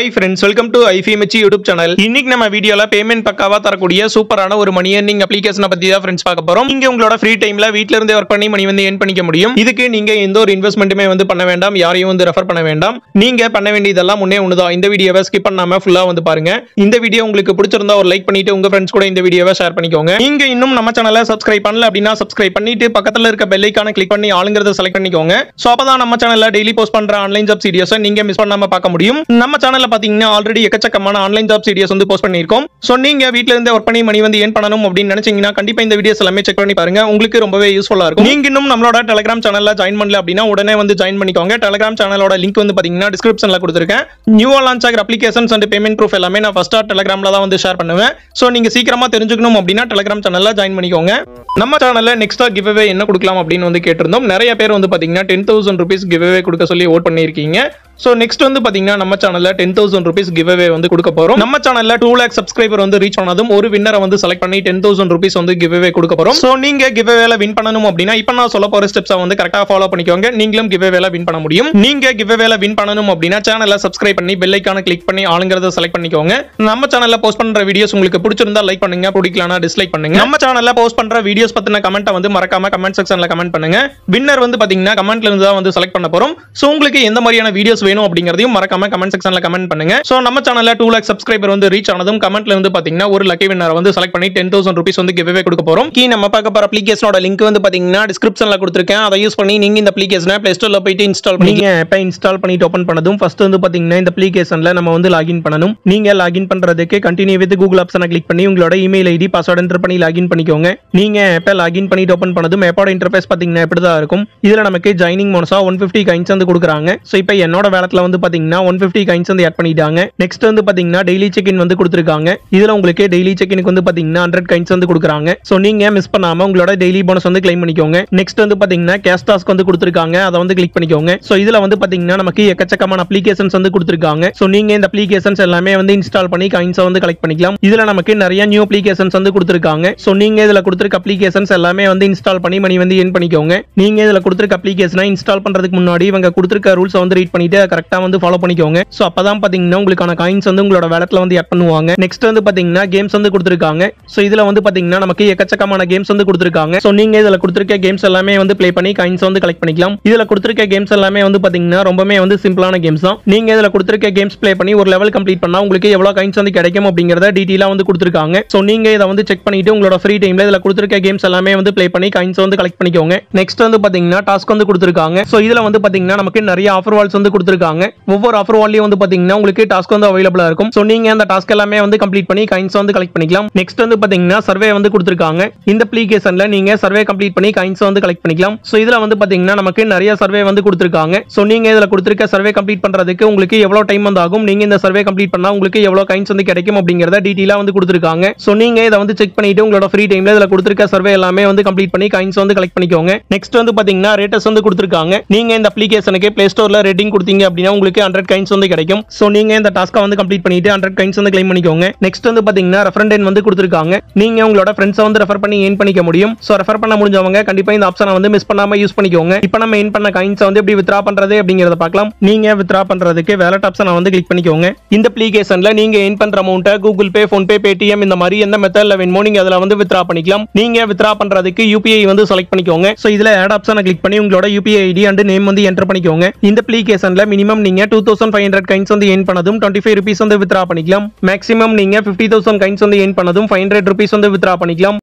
high friends welcome to I F M H YouTube channel இன்னைக்கு நம்ம வீடியோல பேமெண்ட் பக்காவா தரக்கூடிய சூப்பரான ஒரு மணி earning அப்ளிகேஷனை பத்தி தான் ஃப்ரெண்ட்ஸ் பார்க்க போறோம் நீங்க உங்களோட ஃப்ரீ டைம்ல வீட்ல இருந்தே ஒர்க் பண்ணி மணி வந்து ஏர்ன் பண்ணிக்க முடியும் இதுக்கு நீங்க எந்த ஒரு இன்வெஸ்ட்மெண்ட்டுமே வந்து பண்ண வேண்டாம் யாரையும் வந்து ரெஃபர் பண்ண வேண்டாம் நீங்க பண்ண வேண்டியதெல்லாம் முன்னே ஒண்ணுதான் இந்த வீடியோவை ஸ்கிப் பண்ணாம ஃபுல்லா வந்து பாருங்க இந்த வீடியோ உங்களுக்கு பிடிச்சிருந்தா ஒரு லைக் பண்ணிட்டு உங்க ஃப்ரெண்ட்ஸ் கூட இந்த வீடியோவை ஷேர் பண்ணிக்கோங்க நீங்க இன்னும் நம்ம சேனலை சப்ஸ்கிரைப் பண்ணல அப்படின்னா சப்ஸ்கிரைப் பண்ணிட்டு பக்கத்துல இருக்க பெல் ஐக்கான கிளிக் பண்ணி ஆளுங்கிறத செலக்ட் பண்ணிக்கோங்க சோ அப்பதான் நம்ம சேனல்ல டெய்லி போஸ்ட் பண்ற ஆன்லைன் ஜாப் சீரியஸை நீங்க மிஸ் பண்ணாம பார்க்க முடியும் நம்ம சேனல்ல பாத்தீங்கன்னா ஆல்ரெடி எக்கச்சக்கமான ஆன்லைன் ஜாப் சீரியஸ் வந்து போஸ்ட் பண்ணியிருக்கோம் சோ நீங்க வீட்ல இருந்தே ஒர்க் பண்ணி மணி வந்து ஏன் பண்ணணும் அப்படின்னு நினைச்சீங்கன்னா கண்டிப்பா இந்த வீடியோஸ் எல்லாமே செக் பண்ணி பாருங்க உங்களுக்கு ரொம்பவே யூஸ்ஃபுல்லா இருக்கும் நீங்க இன்னும் நம்மளோட டெலிகிராம் சேனல்ல ஜாயின் பண்ணல அப்படின்னா உடனே வந்து ஜாயின் பண்ணிக்கோங்க டெலிகிராம் சேனலோட லிங்க் வந்து பாத்தீங்கன்னா டிஸ்கிரிப்ஷன்ல கொடுத்துருக்கேன் நியூவா லான்ச் ஆகிற அப்ளிகேஷன்ஸ் அண்ட் பேமெண்ட் ப்ரூஃப் எல்லாமே நான் ஃபர்ஸ்டா டெலிகிராம்ல தான் வந்து ஷேர் பண்ணுவேன் சோ நீங்க சீக்கிரமா தெரிஞ்சுக்கணும் அப்படின்னா டெலிகிராம் சேனல்ல ஜாயின் பண்ணிக்கோங்க நம்ம சேனல்ல நெக்ஸ்டா கிவ் அவே என்ன கொடுக்கலாம் அப்படின்னு வந்து கேட்டிருந்தோம் நிறைய பேர் வந்து பாத்தீங்கன்னா ten thousand rupees give away கொடுக்க சொல்லி ஓட் பண்ணியிருக்கீங்க ஸோ நெக்ஸ்ட் வந்து பாத்தீங்கன்னா நம்ம சேனல்ல ten thousand rupees give away வந்து கொடுக்க போறோம் நம்ம சேனல்ல டூ லேக் சப்ஸ்கிரைபர் வந்து ரீச் பண்ணதும் ஒரு வின்னரை வந்து செலக்ட் பண்ணி டென் தௌசண்ட் ருபீஸ் வந்து கிவ் அவே கொடுக்க போறோம் ஸோ நீங்க கிவ் அவேல வின் பண்ணணும் அப்படின்னா இப்போ நான் சொல்ல போற ஸ்டெப்ஸை வந்து கரெக்டாக ஃபாலோ பண்ணிக்கோங்க நீங்களும் கிவ் அவேல வின் பண்ண முடியும் நீங்க கிவ் அவேல வின் பண்ணணும் அப்படின்னா சேனலை சப்ஸ்கிரைப் பண்ணி பெல் ஐக்கான கிளிக் பண்ணி ஆளுங்கிறத செலக்ட் பண்ணிக்கோங்க நம்ம சேனல்ல போஸ்ட் பண்ற வீடியோஸ் உங்களுக்கு பிடிச்சிருந்தா லைக் பண்ணுங்க பிடிக்கலனா டிஸ்லைக் பண்ணுங்க நம்ம சேனல்ல போஸ்ட் பண்ற வீடியோஸ் பத்தின கமெண்ட்டை வந்து மறக்காம கமெண்ட் செக்ஷன்ல கமெண்ட் பண்ணுங்க வின்னர் வந்து பாத்தீங்கன்னா கமெண்ட்ல இருந்து தான் வந்து செலக்ட் பண்ண போறோம் சோ உங்களுக்கு எந்த மாதிரியான வீடியோஸ் வேணும் அப்படிங்கறதையும் மறக்காம கமெண்ட் செக்ஷன்ல கமெண்ட் பண்ணுங்க சோ நம்ம சேனல்ல டூ லேக் சப்ஸ்கிரைபர் வந்து ரீச் ஆனதும் கமெண்ட்ல வந்து பாத்தீங்கன்னா ஒரு லக்கி வின்னர் வந்து செலக்ட் பண்ணி டென் தௌசண்ட் ருபீஸ் வந்து கிவ்வே கொடுக்க போறோம் கீ நம்ம பார்க்க போற அப்ளிகேஷனோட லிங்க் வந்து பாத்தீங்கன்னா டிஸ்கிரிப்ஷன்ல கொடுத்துருக்கேன் அதை யூஸ் பண்ணி நீங்க இந்த அப்ளிகேஷனை பிளே ஸ்டோர்ல போயிட்டு இன்ஸ்டால் பண்ணீங்க ஆப்பை இன்ஸ்டால் பண்ணிட்டு ஓப்பன் பண்ணதும் ஃபர்ஸ்ட் வந்து பாத்தீங்கன்னா இந்த அப்ளிகேஷன்ல நம்ம வந்து லாகின் பண்ணணும் நீங்க லாகின் பண்றதுக்கு கண்டினியூ வித் கூகுள் ஆப்ஷனை கிளிக் பண்ணி உங்களோட இமெயில் ஐடி பாஸ்வேர்ட் என்டர் பண்ணி லாகின் பண்ணிக்கோங்க நீங்க ஆப்பை லாகின் பண்ணிட்டு ஓப்பன் பண்ணதும் ஆப்போட இன்டர்ஃபேஸ் பாத்தீங்கன்னா இப்படி தான் இருக்கும் இதுல நமக்கு ஜாயினிங் மோனஸா ஒன் ஃபிஃப்டி கைன்ஸ் வந்து கொடுக்குறாங்க ஸோ இப்போ என்னோட வேலத்துல வந்து பாத்தீங்கன்னா ஒன் ஃபிஃப்டி கைன்ஸ் வந்து ஆட் பண்ணிட்டாங்க நெக்ஸ்ட் வந்து பாத்தீங்கன்னா டெய்லி செக் இன் வந்து கொடுத்துருக்காங்க இதுல உங்களுக்கு டெய்லி செக் இனுக்கு வந்து பாத்தீங்கன்னா ஹண்ட்ரட் கைன்ஸ் வந்து கொடுக்குறாங்க ஸோ நீங்க மிஸ் பண்ணாம உங்களோட டெய்லி போனஸ் வந்து கிளைம் பண்ணிக்கோங்க நெக்ஸ்ட் வந்து பாத்தீங்கன்னா கேஷ் டாஸ்க் வந்து கொடுத்துருக்காங்க அதை வந்து கிளிக் பண்ணிக்கோங்க ஸோ இதுல வந்து பாத்தீங்கன்னா நமக்கு எக்கச்சக்கமான அப்ளிகேஷன்ஸ் வந்து கொடுத்துருக்காங்க ஸோ நீங்க இந்த அப்ளிகேஷன்ஸ் எல்லாமே வந்து இன்ஸ்டால் பண்ணி கைன்ஸை வந்து கலெக்ட் பண்ணிக்கலாம் இதுல நமக்கு நிறைய நியூ அப்ளிகேஷன்ஸ் வந்து கொடுத்துருக்காங்க ஸோ நீங்க இதுல கொடுத்துருக்க அப்ளிகேஷன்ஸ் எல்லாமே வந்து இன்ஸ்டால் பண்ணி மணி வந்து ஏன் பண்ணிக்கோங்க நீங்க இதுல கொடுத்துருக்க அப்ளிகேஷனை இன்ஸ்டால் பண்றதுக்கு முன்னாடி இவங்க கொடுத்துருக்க ரூல்ஸ் வந்து ரீட் பண்ணிட்டு கரெக்டா வந்து ஃபாலோ பண்ணிக்கோங்க ஸோ அப்பதான் பாத்தீங்கன்னா உங்களுக்கான காயின்ஸ் வந்து உங்களோட வேலட்ல வந்து ஆட் பண்ணுவாங்க நெக்ஸ்ட் வந்து பாத்தீங்கன்னா கேம்ஸ் வந்து கொடுத்துருக்காங்க ஸோ இதுல வந்து பாத்தீங்கன்னா நமக்கு எக்கச்சக்கமான கேம்ஸ் வந்து கொடுத்துருக்காங்க ஸோ நீங்க இதுல கொடுத்துருக்க கேம்ஸ் எல்லாமே வந்து ப்ளே பண்ணி காயின்ஸ் வந்து கலெக்ட் பண்ணிக்கலாம் இதுல கொடுத்துருக்க கேம்ஸ் எல்லாமே வந்து பாத்தீங்கன்னா ரொம்பவே வந்து சிம்பிளான கேம்ஸ் தான் நீங்க இதுல கொடுத்துருக்க கேம்ஸ் ப்ளே பண்ணி ஒரு லெவல் கம்ப்ளீட் பண்ணா உங்களுக்கு எவ்வளவு காயின்ஸ் வந்து கிடைக்கும் அப்படிங்கறத டீட்டெயிலா வந்து கொடுத்துருக்காங்க ஸோ நீங்க இதை வந்து செக் பண்ணிட்டு உங்களோட ஃப்ரீ டைம்ல இதுல கொடுத்துருக்க கேம்ஸ் எல்லாமே வந்து ப்ளே பண்ணி காயின்ஸ் வந்து கலெக்ட் பண்ணிக்கோங்க நெக்ஸ்ட் வந்து பாத்தீங்கன்னா டாஸ்க் வந்து கொடுத்துருக்காங்க ஸோ இதுல வந்து பாத்தீங்கன்னா நமக்கு நிறைய ஆஃபர் வால்ஸ் வந்து கொடுத்துருக்காங்க ஒவ்வொரு ஆஃபர் வால்லையும் வந்து பாத்தீங்கன்னா உங்களுக்கு டாஸ்க் வந்து அவைலபிளா இருக்கும் ஸோ நீங்க அந்த டாஸ்க் எல்லாமே வந்து கம்ப்ளீட் பண்ணி காயின்ஸ் வந்து கலெக்ட் பண்ணிக்கலாம் நெக்ஸ்ட் வந்து பாத்தீங்கன்னா சர்வே வந்து கொடுத்துருக்காங்க இந்த அப்ளிகேஷன்ல நீங்க சர்வே கம்ப்ளீட் பண்ணி காயின்ஸ் வந்து கலெக்ட் பண்ணிக்கலாம் ஸோ இதுல வந்து பாத்தீங்கன்னா நமக்கு நிறைய சர்வே வந்து கொடுத்துருக்காங்க ஸோ நீங்க இதுல கொடுத்துருக்க சர்வே கம்ப்ளீட் பண்றதுக்கு உங்களுக்கு எவ்வளவு டைம் வந்து ஆகும் நீங்க இந்த சர்வே கம்ப்ளீட் பண்ணா உங்களுக்கு எவ்வளவு காயின்ஸ் வந்து கிடைக்கும் அப்படிங்கறத டீட்டெயிலா வந்து கொடுத்துருக்காங்க ஸோ நீங்க இதை வந்து செக் பண்ணிட்டு உங்களோட ஃப்ரீ டைம்ல இதுல கொடுத்துருக்க சர்வே எல்லாமே வந்து கம்ப்ளீட் பண்ணி காயின்ஸ் வந்து கலெக்ட் பண்ணிக்கோங்க நெக்ஸ்ட் வந்து பாத்தீங்கன்னா ரேட்டஸ் வந்து கொடுத்துருக்காங்க நீங்க இந்த அப்ளிகேஷனுக்கு பிளே ஸ்டோர்ல ரேட்டிங் கொடுத்தீங்க அப்படின்னா உங்களுக்கு ஹண்ட்ரட் காயின்ஸ் வந்து கிடைக்கும் ஸோ நீங்க இந்த டாஸ்க்கை வந்து கம்ப்ளீட் பண்ணிட்டு ஹண்ட்ரட் காயின்ஸ் வந்து கிளைம் பண்ணிக்கோங்க நெக்ஸ்ட் வந்து பாத்தீங்கன்னா ரெஃபரண்ட் எண் வந்து கொடுத்துருக்காங்க நீங்க உங்களோட ஃப்ரெண்ட்ஸை வந்து ரெஃபர் பண்ணி ஏன் பண்ணிக்க முடியும் ஸோ ரெஃபர் பண்ண முடிஞ்சவங்க கண்டிப்பா இந்த ஆப்ஷனை வந்து மிஸ் பண்ணாம யூஸ் பண்ணிக்கோங்க இப்போ நம்ம ஏன் பண்ண காயின்ஸை வந்து எப்படி வித்ரா பண்றது அப்படிங்கறத பார்க்கலாம் நீங்க வித்ரா பண்றதுக்கு வேலட் ஆப்ஷனை வந்து கிளிக் பண்ணிக்கோங்க இந்த அப்ளிகேஷன்ல நீங்க ஏன் பண்ற அமௌண்ட்டை Google Pay PhonePe Paytm இந்த மாதிரி எந்த மெத்தட்ல வேணுமோ நீங்க அதுல வந்து வித்ரா பண்ணிக்கலாம் நீங்க வித்ரா பண்றதுக்கு யூபிஐ வந்து செலக்ட் பண்ணிக்கோங்க ஸோ இதுல ஆட் ஆப்ஷனை கிளிக் பண்ணி உங்களோட யூபிஐ ஐடி அண்ட் நேம் வந்து என்டர் பண்ணிக்கோங்க இந்த அப்ளிகேஷன்ல மினிமம் நீங்க two thousand five hundred coins வந்து ஏன் பண்ணதும் டுவெண்ட்டி ஃபைவ் ருபீஸ் வந்து வித்ரா பண்ணிக்கலாம் மேக்ஸிமம் நீங்க ஃபிஃப்டி தௌசண்ட் கைன்ஸ் வந்து ஏன் பண்ணதும் ஃபைவ் ஹண்ட்ரட் ருபீஸ் வந்து வித்ரா பண்ணிக்கலாம்